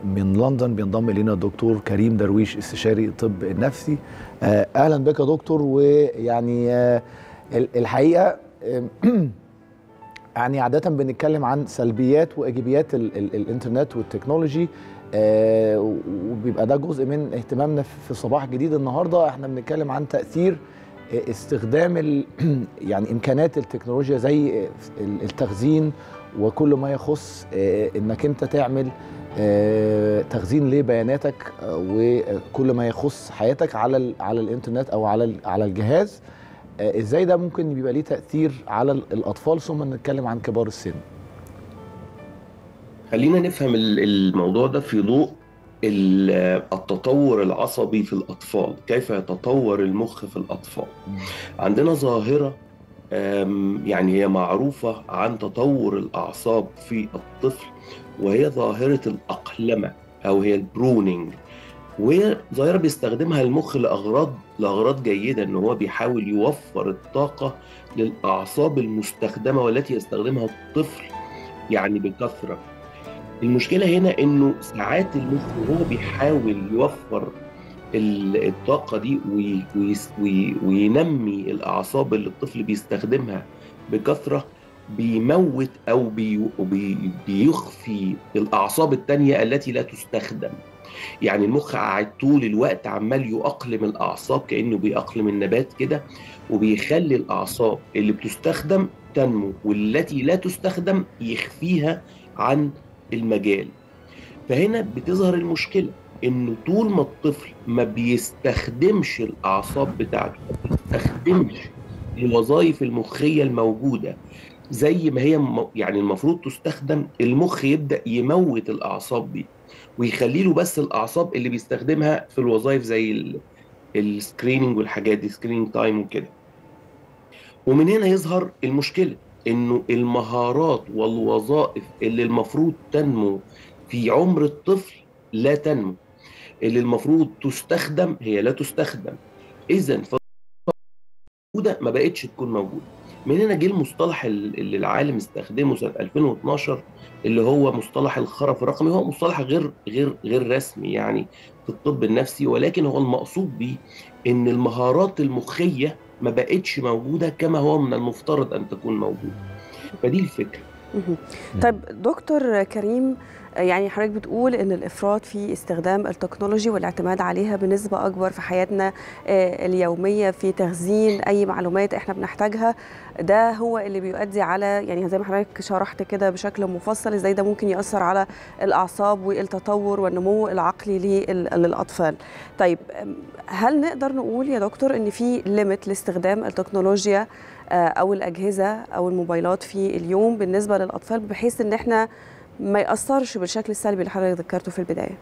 من لندن بينضم الينا الدكتور كريم درويش استشاري الطب النفسي آه، اهلا بك يا دكتور ويعني آه، ال- الحقيقه آه، يعني عاده بنتكلم عن سلبيات وايجابيات ال ال الانترنت والتكنولوجي آه، وبيبقى ده جزء من اهتمامنا في صباح جديد النهارده احنا بنتكلم عن تاثير استخدام ال- يعني امكانات التكنولوجيا زي التخزين وكل ما يخص آه، انك انت تعمل آه، تخزين لبياناتك آه، وكل ما يخص حياتك على ال- على الانترنت او على ال- على الجهاز آه، ازاي ده ممكن يبقى ليه تاثير على ال- الاطفال ثم نتكلم عن كبار السن خلينا نفهم ال- الموضوع ده في ضوء ال- التطور العصبي في الأطفال كيف يتطور المخ في الأطفال عندنا ظاهرة أم، يعني هي معروفة عن تطور الأعصاب في الطفل وهي ظاهرة الأقلمة أو هي البرونينج وهي ظاهرة بيستخدمها المخ لأغراض لأغراض جيدة إن هو بيحاول يوفر الطاقة للأعصاب المستخدمة والتي يستخدمها الطفل يعني بكثرة المشكلة هنا إنه ساعات المخ وهو بيحاول يوفر ال- الطاقة دي وي- ويس- وي- وينمي الأعصاب اللي الطفل بيستخدمها بكثرة بيموت أو بي بي بيخفي الأعصاب التانية التي لا تستخدم يعني المخ قاعد طول الوقت عمال يؤقلم الأعصاب كأنه بيأقلم النبات كده وبيخلي الأعصاب اللي بتستخدم تنمو والتي لا تستخدم يخفيها عن المجال فهنا بتظهر المشكلة انه طول ما الطفل ما بيستخدمش الاعصاب بتاعته ما بيستخدمش الوظائف المخيه الموجوده زي ما هي م- يعني المفروض تستخدم المخ يبدا يموت الاعصاب دي ويخلي له بس الاعصاب اللي بيستخدمها في الوظائف زي ال- السكريننج والحاجات دي سكريننج تايم وكده ومن هنا يظهر المشكله انه المهارات والوظائف اللي المفروض تنمو في عمر الطفل لا تنمو اللي المفروض تستخدم هي لا تستخدم اذا موجوده ما بقتش تكون موجوده من هنا جه المصطلح ال- اللي العالم استخدمه سنه 2012 اللي هو مصطلح الخرف الرقمي هو مصطلح غير غير غير رسمي يعني في الطب النفسي ولكن هو المقصود بيه ان المهارات المخيه ما بقتش موجوده كما هو من المفترض ان تكون موجوده فدي الفكره مهم. طيب دكتور كريم يعني حضرتك بتقول ان الافراط في استخدام التكنولوجي والاعتماد عليها بنسبه اكبر في حياتنا آه، اليوميه في تخزين اي معلومات احنا بنحتاجها ده هو اللي بيؤدي على يعني زي ما حضرتك شرحت كده بشكل مفصل ازاي ده ممكن ياثر على الاعصاب والتطور والنمو العقلي لل- للاطفال. طيب أم، هل نقدر نقول يا دكتور ان في ليميت لاستخدام التكنولوجيا آه، او الاجهزه او الموبايلات في اليوم بالنسبه للاطفال بحيث ان احنا ما ياثرش بالشكل السلبي اللي حضرتك ذكرته في البدايه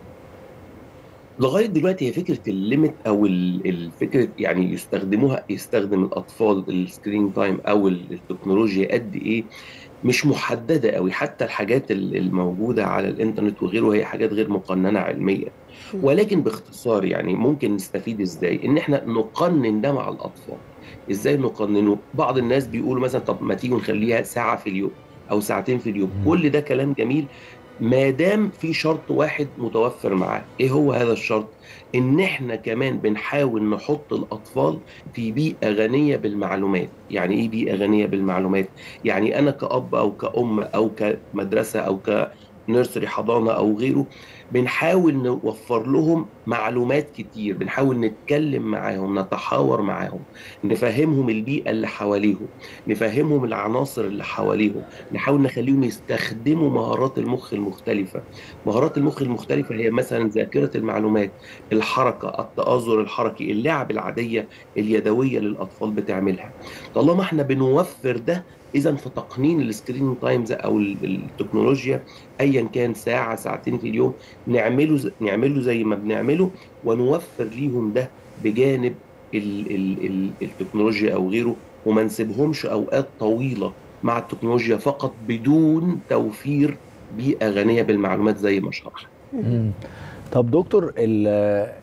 لغايه دلوقتي هي فكره الليميت او ال- الفكره يعني يستخدموها يستخدم الاطفال السكرين تايم او ال- التكنولوجيا قد ايه مش محدده قوي حتى الحاجات ال- الموجوده على الانترنت وغيره هي حاجات غير مقننه علميا ولكن باختصار يعني ممكن نستفيد ازاي ان احنا نقنن ده مع الاطفال ازاي نقننه بعض الناس بيقولوا مثلا طب ما تيجي نخليها ساعه في اليوم او ساعتين في اليوم مم. كل ده كلام جميل ما دام في شرط واحد متوفر معاه ايه هو هذا الشرط ان احنا كمان بنحاول نحط الاطفال في بيئه غنيه بالمعلومات يعني ايه بيئه غنيه بالمعلومات يعني انا كاب او كأم او كمدرسه او كنيرسري حضانه او غيره بنحاول نوفر لهم معلومات كتير بنحاول نتكلم معاهم نتحاور معاهم نفهمهم البيئة اللي حواليهم نفهمهم العناصر اللي حواليهم نحاول نخليهم يستخدموا مهارات المخ المختلفة مهارات المخ المختلفة هي مثلا ذاكرة المعلومات الحركة التآزر الحركي اللعب العادية اليدوية للأطفال بتعملها طالما احنا بنوفر ده اذا في تقنين السكرين تايمز او ال- التكنولوجيا ايا كان ساعه ساعتين في اليوم نعمله ز- نعمله زي ما بنعمله ونوفر ليهم ده بجانب ال ال ال التكنولوجيا او غيره وما نسيبهمش اوقات طويله مع التكنولوجيا فقط بدون توفير بيئه غنيه بالمعلومات زي ما شرحت مم. طب دكتور ال-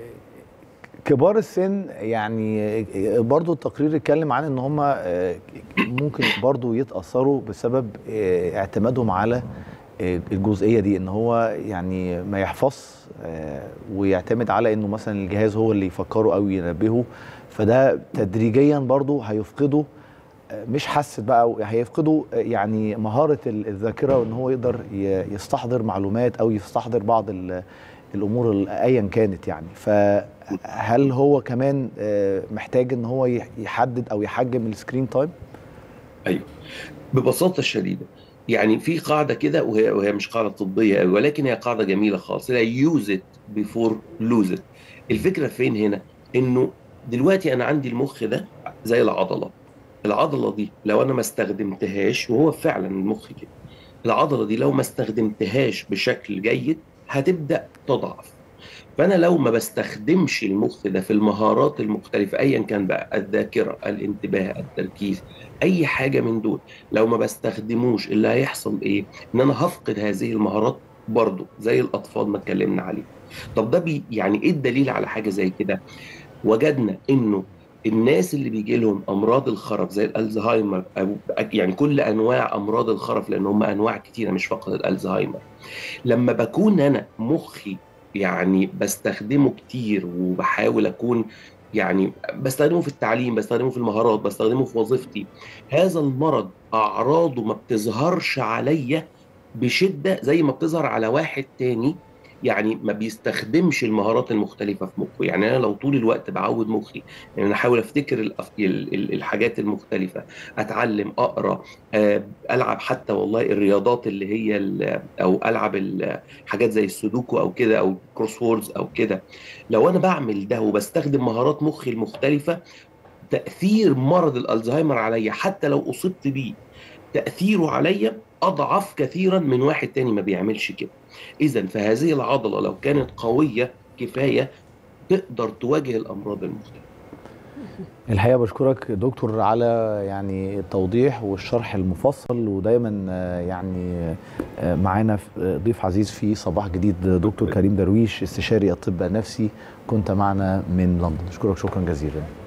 كبار السن يعني برضو التقرير اتكلم عن ان هم ممكن برضو يتأثروا بسبب اعتمادهم على الجزئيه دي ان هو يعني ما يحفظ ويعتمد على انه مثلا الجهاز هو اللي يفكره او ينبهه فده تدريجيا برضه هيفقده مش حاسه بقى هيفقده يعني مهاره الذاكره وان هو يقدر يستحضر معلومات او يستحضر بعض الامور ايا كانت يعني فهل هو كمان محتاج ان هو يحدد او يحجم السكرين تايم ايوه ببساطه شديده يعني في قاعده كده وهي وهي مش قاعده طبيه قوي ولكن هي قاعده جميله خالص هي يوز ات بيفور لوز ات الفكره فين هنا انه دلوقتي انا عندي المخ ده زي العضله العضله دي لو انا ما استخدمتهاش وهو فعلا المخ كده العضله دي لو ما استخدمتهاش بشكل جيد هتبدا تضعف فانا لو ما بستخدمش المخ ده في المهارات المختلفه ايا كان بقى الذاكره الانتباه التركيز اي حاجه من دول لو ما بستخدموش اللي هيحصل ايه ان انا هفقد هذه المهارات برضه زي الاطفال ما اتكلمنا عليه طب ده بي يعني ايه الدليل على حاجه زي كده وجدنا انه الناس اللي بيجي لهم امراض الخرف زي الالزهايمر او يعني كل انواع امراض الخرف لان هم انواع كتيره مش فقط الالزهايمر لما بكون انا مخي يعني بستخدمه كتير وبحاول اكون يعني بستخدمه في التعليم بستخدمه في المهارات بستخدمه في وظيفتي هذا المرض اعراضه ما بتظهرش عليا بشده زي ما بتظهر على واحد تاني يعني ما بيستخدمش المهارات المختلفة في مخه يعني أنا لو طول الوقت بعود مخي يعني أنا أحاول أفتكر الأف... الحاجات المختلفة أتعلم أقرأ ألعب حتى والله الرياضات اللي هي أو ألعب الحاجات زي السودوكو أو كده أو كروس ووردز أو كده لو أنا بعمل ده وبستخدم مهارات مخي المختلفة تأثير مرض الألزهايمر عليا حتى لو أصبت بيه تأثيره عليا أضعف كثيرا من واحد تاني ما بيعملش كده إذا فهذه العضلة لو كانت قوية كفاية تقدر تواجه الأمراض المختلفة الحقيقة بشكرك دكتور على يعني التوضيح والشرح المفصل ودايما يعني معانا ضيف عزيز في صباح جديد دكتور كريم درويش استشاري الطب النفسي كنت معنا من لندن اشكرك شكرا جزيلا